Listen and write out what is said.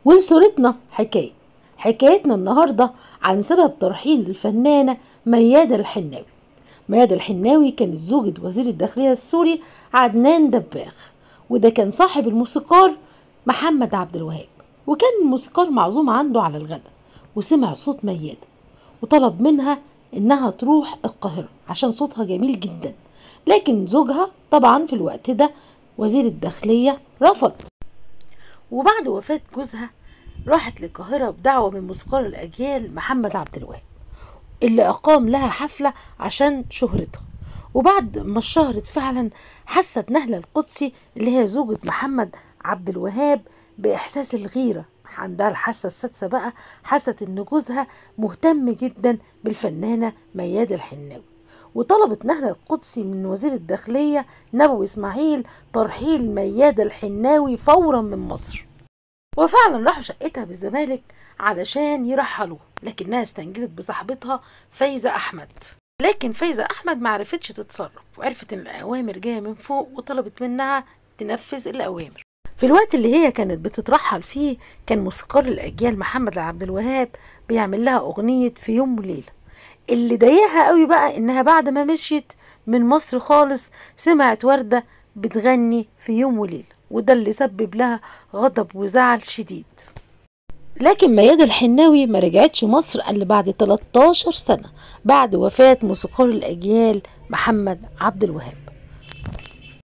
ولصورتنا حكاية حكايتنا النهاردة عن سبب ترحيل الفنانة ميادة الحناوي ميادة الحناوي كانت زوجة وزير الداخلية السوري عدنان دباغ وده كان صاحب الموسيقار محمد عبد الوهاب وكان الموسيقار معزوم عنده على الغداء وسمع صوت ميادة وطلب منها إنها تروح القاهرة عشان صوتها جميل جدا لكن زوجها طبعا في الوقت ده وزير الداخلية رفض وبعد وفاة جوزها راحت للقاهرة بدعوة من موسيقار الأجيال محمد عبد الوهاب اللي أقام لها حفلة عشان شهرتها وبعد ما اشتهرت فعلا حست نهلة القدسي اللي هي زوجة محمد عبد الوهاب بإحساس الغيرة عندها الحاسة السادسة بقى حست إن جوزها مهتم جدا بالفنانة ميادة الحناوي وطلبت نهلة القدسي من وزير الداخلية نبوي إسماعيل ترحيل ميادة الحناوي فورا من مصر وفعلا راحوا شقتها بالزمالك علشان يرحلوه لكنها استنجدت بصاحبتها فايزة أحمد لكن فايزة أحمد معرفتش تتصرف وعرفت إن الأوامر جاية من فوق وطلبت منها تنفذ الأوامر في الوقت اللي هي كانت بتترحل فيه كان موسيقار الأجيال محمد عبد الوهاب بيعمل لها أغنية في يوم وليلة اللي ضايقها قوي بقى إنها بعد ما مشيت من مصر خالص سمعت وردة بتغني في يوم وليلة وده اللي سبب لها غضب وزعل شديد لكن ميادة الحناوي ما رجعتش مصر إلا بعد 13 سنة بعد وفاة موسيقار الأجيال محمد عبد الوهاب